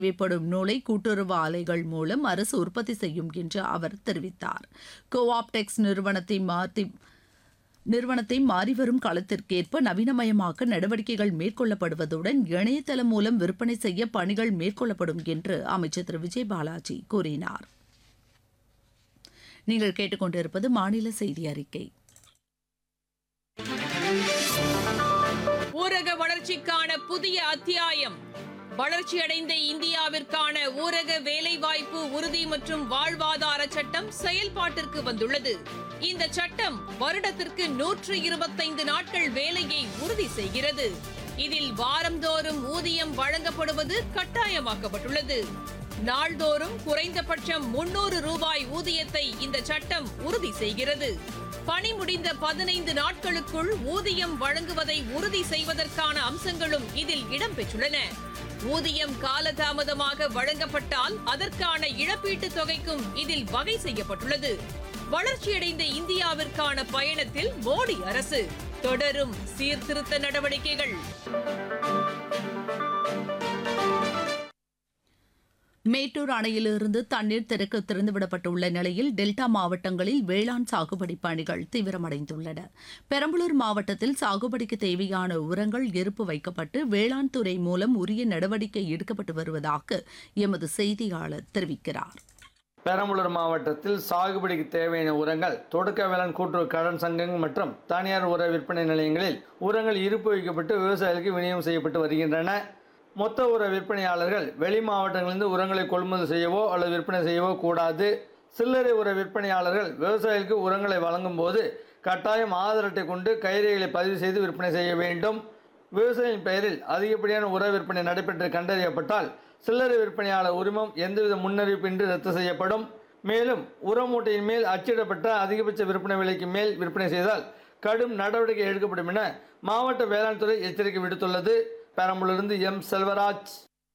தேவைப்படும் நூலை கூட்டுறவு ஆலைகள் மூலம் அரசு உற்பத்தி செய்யும் என்று அவர் தெரிவித்தார் கோஆப்டெக்ஸ் நிறுவனத்தை மாற்றி நிறுவனத்தை மாறிவரும் காலத்திற்கேற்ப நவீனமயமாக்க நடவடிக்கைகள் மேற்கொள்ளப்படுவதுடன் இணையதளம் மூலம் விற்பனை செய்ய பணிகள் மேற்கொள்ளப்படும் என்று அமைச்சர் திரு விஜய் பாலாஜி கூறினார் நீங்கள் கேட்டுக்கொண்டிருப்பது மாநில செய்தி அறிக்கை ஊரக வளர்ச்சிக்கான புதிய அத்தியாயம் வளர்ச்சியடைந்த இந்தியாவிற்கான ஊரக வேலைவாய்ப்பு உறுதி மற்றும் வாழ்வாதார சட்டம் செயல்பாட்டிற்கு வந்துள்ளது இந்த சட்டம் வருடத்திற்கு நூற்று இருபத்தைந்து நாட்கள் வேலையை உறுதி செய்கிறது இதில் வாரந்தோறும் ஊதியம் வழங்கப்படுவது கட்டாயமாக்கப்பட்டுள்ளது நாள்தோறும் குறைந்தபட்சம் முன்னூறு ரூபாய் ஊதியத்தை இந்த சட்டம் உறுதி செய்கிறது பணி முடிந்த பதினைந்து நாட்களுக்குள் ஊதியம் வழங்குவதை உறுதி செய்வதற்கான அம்சங்களும் இதில் இடம்பெற்றுள்ளன ஊதியம் காலதாமதமாக வழங்கப்பட்டால் அதற்கான இழப்பீட்டுத் தொகைக்கும் இதில் வகை செய்யப்பட்டுள்ளது வளர்ச்சியடைந்த இந்தியாவிற்கான பயணத்தில் மோடி அரசு தொடரும் சீர்திருத்த நடவடிக்கைகள் மேட்டூர் அணையிலிருந்து தண்ணீர் திறக்க திறந்துவிடப்பட்டுள்ள நிலையில் டெல்டா மாவட்டங்களில் வேளாண் சாகுபடி பணிகள் தீவிரமடைந்துள்ளன பெரம்பலூர் மாவட்டத்தில் சாகுபடிக்கு தேவையான உரங்கள் இருப்பு வைக்கப்பட்டு வேளாண் துறை மூலம் உரிய நடவடிக்கை எடுக்கப்பட்டு வருவதாக எமது செய்தியாளர் தெரிவிக்கிறார் பெரம்பலூர் மாவட்டத்தில் சாகுபடிக்கு தேவையான உரங்கள் தொடக்க வேளாண் கூட்டுறவு கடன் சங்கங்கள் மற்றும் தனியார் உர விற்பனை நிலையங்களில் உரங்கள் இருப்பு வைக்கப்பட்டு விவசாயிகளுக்கு விநியோகம் செய்யப்பட்டு வருகின்றன மொத்த உர விற்பனையாளர்கள் வெளி மாவட்டங்களிலிருந்து உரங்களை கொள்முதல் செய்யவோ அல்லது விற்பனை செய்யவோ கூடாது சில்லறை உர விற்பனையாளர்கள் விவசாயிகளுக்கு உரங்களை வழங்கும் போது கட்டாயம் ஆதார் அட்டை கொண்டு கைரேகைகளை பதிவு செய்து விற்பனை செய்ய வேண்டும் விவசாயியின் பெயரில் அதிகப்படியான உர விற்பனை நடைபெற்று கண்டறியப்பட்டால் சில்லறை விற்பனையாளர் உரிமம் எந்தவித முன்னறிவிப்பின்றி ரத்து செய்யப்படும் மேலும் உர மூட்டையின் மேல் அச்சிடப்பட்ட அதிகபட்ச விற்பனை விலைக்கு மேல் விற்பனை செய்தால் கடும் நடவடிக்கை எடுக்கப்படும் என மாவட்ட வேளாண் துறை எச்சரிக்கை விடுத்துள்ளது பெரம்பலூரிலிருந்து எம் செல்வராஜ்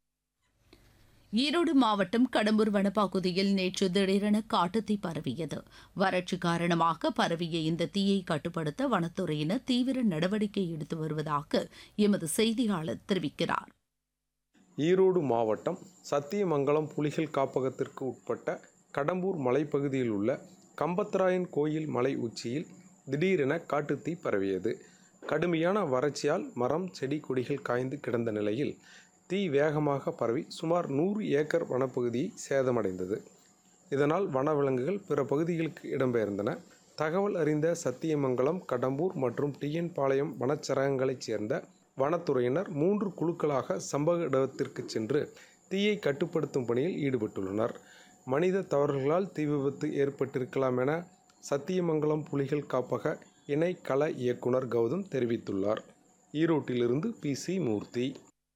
ஈரோடு மாவட்டம் கடம்பூர் வனப்பகுதியில் நேற்று திடீரென காட்டுத்தீ பரவியது வறட்சி காரணமாக பரவிய இந்த தீயை கட்டுப்படுத்த வனத்துறையினர் தீவிர நடவடிக்கை எடுத்து வருவதாக எமது செய்தியாளர் தெரிவிக்கிறார் ஈரோடு மாவட்டம் சத்தியமங்கலம் புலிகள் காப்பகத்திற்கு உட்பட்ட கடம்பூர் மலைப்பகுதியில் உள்ள கம்பத்ராயன் கோயில் மலை உச்சியில் திடீரென காட்டுத்தீ பரவியது கடுமையான வறட்சியால் மரம் செடி கொடிகள் காய்ந்து கிடந்த நிலையில் தீ வேகமாக பரவி சுமார் நூறு ஏக்கர் வனப்பகுதியை சேதமடைந்தது இதனால் வனவிலங்குகள் பிற பகுதிகளுக்கு இடம்பெயர்ந்தன தகவல் அறிந்த சத்தியமங்கலம் கடம்பூர் மற்றும் டிஎன் பாளையம் வனச்சரகங்களைச் சேர்ந்த வனத்துறையினர் மூன்று குழுக்களாக சம்பவ இடத்திற்கு சென்று தீயை கட்டுப்படுத்தும் பணியில் ஈடுபட்டுள்ளனர் மனித தவறுகளால் தீ விபத்து ஏற்பட்டிருக்கலாம் என சத்தியமங்கலம் புலிகள் காப்பக இணை கள இயக்குனர் கௌதம் தெரிவித்துள்ளார் ஈரோட்டிலிருந்து பி சி மூர்த்தி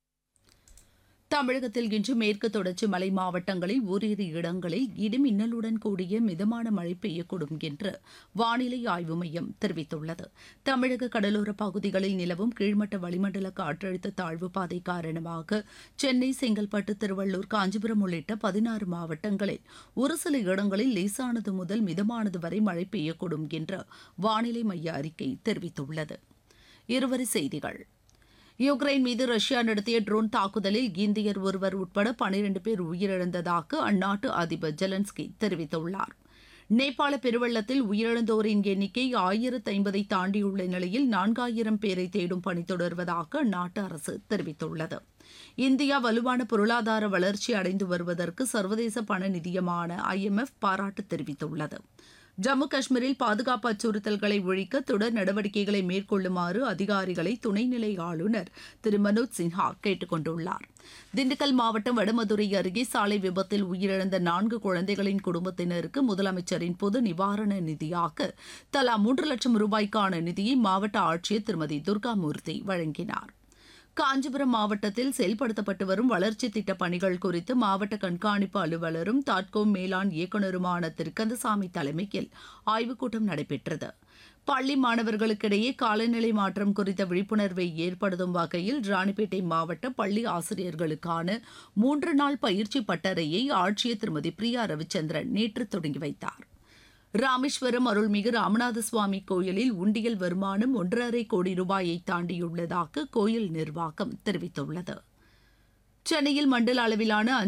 தமிழகத்தில் இன்று மேற்கு தொடர்ச்சி மலை மாவட்டங்களில் ஓரிரு இடங்களில் இடிமின்னலுடன் கூடிய மிதமான மழை பெய்யக்கூடும் என்று வானிலை ஆய்வு மையம் தெரிவித்துள்ளது தமிழக கடலோர பகுதிகளில் நிலவும் கீழ்மட்ட வளிமண்டல காற்றழுத்த தாழ்வு பாதை காரணமாக சென்னை செங்கல்பட்டு திருவள்ளூர் காஞ்சிபுரம் உள்ளிட்ட பதினாறு மாவட்டங்களில் ஒரு சில இடங்களில் லேசானது முதல் மிதமானது வரை மழை பெய்யக்கூடும் என்று வானிலை மைய அறிக்கை தெரிவித்துள்ளது இருவரி செய்திகள் யுக்ரைன் மீது ரஷ்யா நடத்திய ட்ரோன் தாக்குதலில் இந்தியர் ஒருவர் உட்பட பனிரண்டு பேர் உயிரிழந்ததாக அந்நாட்டு அதிபர் ஜெலன்ஸ்கி தெரிவித்துள்ளார் நேபாள பெருவெள்ளத்தில் உயிரிழந்தோரின் எண்ணிக்கை ஆயிரத்து ஐம்பதை தாண்டியுள்ள நிலையில் நான்காயிரம் பேரை தேடும் பணி தொடர்வதாக அந்நாட்டு அரசு தெரிவித்துள்ளது இந்தியா வலுவான பொருளாதார வளர்ச்சி அடைந்து வருவதற்கு சர்வதேச பண நிதியமான ஐஎம்எஃப் பாராட்டு தெரிவித்துள்ளது ஜம்மு காஷ்மீரில் பாதுகாப்பு அச்சுறுத்தல்களை ஒழிக்க தொடர் நடவடிக்கைகளை மேற்கொள்ளுமாறு அதிகாரிகளை துணைநிலை ஆளுநர் திரு மனோஜ் சின்ஹா கேட்டுக் கொண்டுள்ளார் திண்டுக்கல் மாவட்டம் வடமதுரை அருகே சாலை விபத்தில் உயிரிழந்த நான்கு குழந்தைகளின் குடும்பத்தினருக்கு முதலமைச்சரின் பொது நிவாரண நிதியாக தலா மூன்று லட்சம் ரூபாய்க்கான நிதியை மாவட்ட ஆட்சியர் திருமதி துர்காமூர்த்தி வழங்கினார் காஞ்சிபுரம் மாவட்டத்தில் செயல்படுத்தப்பட்டு வரும் வளர்ச்சி திட்ட பணிகள் குறித்து மாவட்ட கண்காணிப்பு அலுவலரும் தாட்கோம் மேலாண் இயக்குநருமான திரு கந்தசாமி தலைமையில் ஆய்வுக் கூட்டம் நடைபெற்றது பள்ளி மாணவர்களுக்கிடையே காலநிலை மாற்றம் குறித்த விழிப்புணர்வை ஏற்படுத்தும் வகையில் ராணிப்பேட்டை மாவட்ட பள்ளி ஆசிரியர்களுக்கான மூன்று நாள் பயிற்சி பட்டறையை ஆட்சியர் திருமதி பிரியா ரவிச்சந்திரன் நேற்று தொடங்கி வைத்தார் ராமேஸ்வரம் அருள்மிகு ராமநாத சுவாமி கோயிலில் உண்டியல் வருமானம் ஒன்றரை கோடி ரூபாயை தாண்டியுள்ளதாக கோயில் நிர்வாகம் தெரிவித்துள்ளது சென்னையில் மண்டல அளவிலான